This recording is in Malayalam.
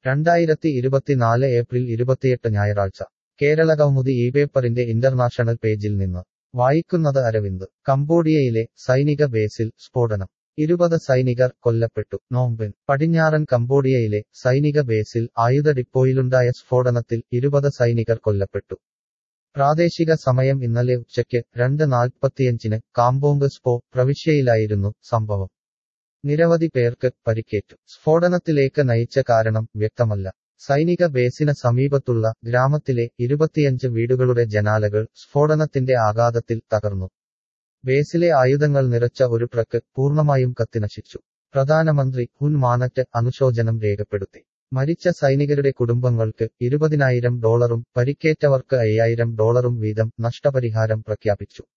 രണ്ടായിരത്തി ഇരുപത്തിനാല് ഏപ്രിൽ ഇരുപത്തിയെട്ട് ഞായറാഴ്ച കേരള കൗമുദി ഈ പേപ്പറിന്റെ ഇന്റർനാഷണൽ പേജിൽ നിന്ന് വായിക്കുന്നത് അരവിന്ദ് കംബോഡിയയിലെ സൈനിക ബേസിൽ സ്ഫോടനം ഇരുപത് സൈനികർ കൊല്ലപ്പെട്ടു നോമ്പൻ പടിഞ്ഞാറൻ കംബോഡിയയിലെ സൈനിക ബേസിൽ ആയുധ ഡിപ്പോയിലുണ്ടായ സ്ഫോടനത്തിൽ ഇരുപത് സൈനികർ കൊല്ലപ്പെട്ടു പ്രാദേശിക സമയം ഇന്നലെ ഉച്ചയ്ക്ക് രണ്ട് നാൽപ്പത്തിയഞ്ചിന് കാമ്പോങ്ക് സ്പോ പ്രവിശ്യയിലായിരുന്നു സംഭവം നിരവധി പേർക്ക് പരിക്കേറ്റു സ്ഫോടനത്തിലേക്ക് നയിച്ച കാരണം വ്യക്തമല്ല സൈനിക ബേസിന് സമീപത്തുള്ള ഗ്രാമത്തിലെ ഇരുപത്തിയഞ്ച് വീടുകളുടെ ജനാലകൾ സ്ഫോടനത്തിന്റെ ആഘാതത്തിൽ തകർന്നു ബേസിലെ ആയുധങ്ങൾ നിറച്ച ഒരു ട്രക്ക് പൂർണ്ണമായും കത്തിനശിച്ചു പ്രധാനമന്ത്രി ഹുൻ മാനറ്റ് അനുശോചനം രേഖപ്പെടുത്തി മരിച്ച സൈനികരുടെ കുടുംബങ്ങൾക്ക് ഇരുപതിനായിരം ഡോളറും പരിക്കേറ്റവർക്ക് അയ്യായിരം ഡോളറും വീതം നഷ്ടപരിഹാരം പ്രഖ്യാപിച്ചു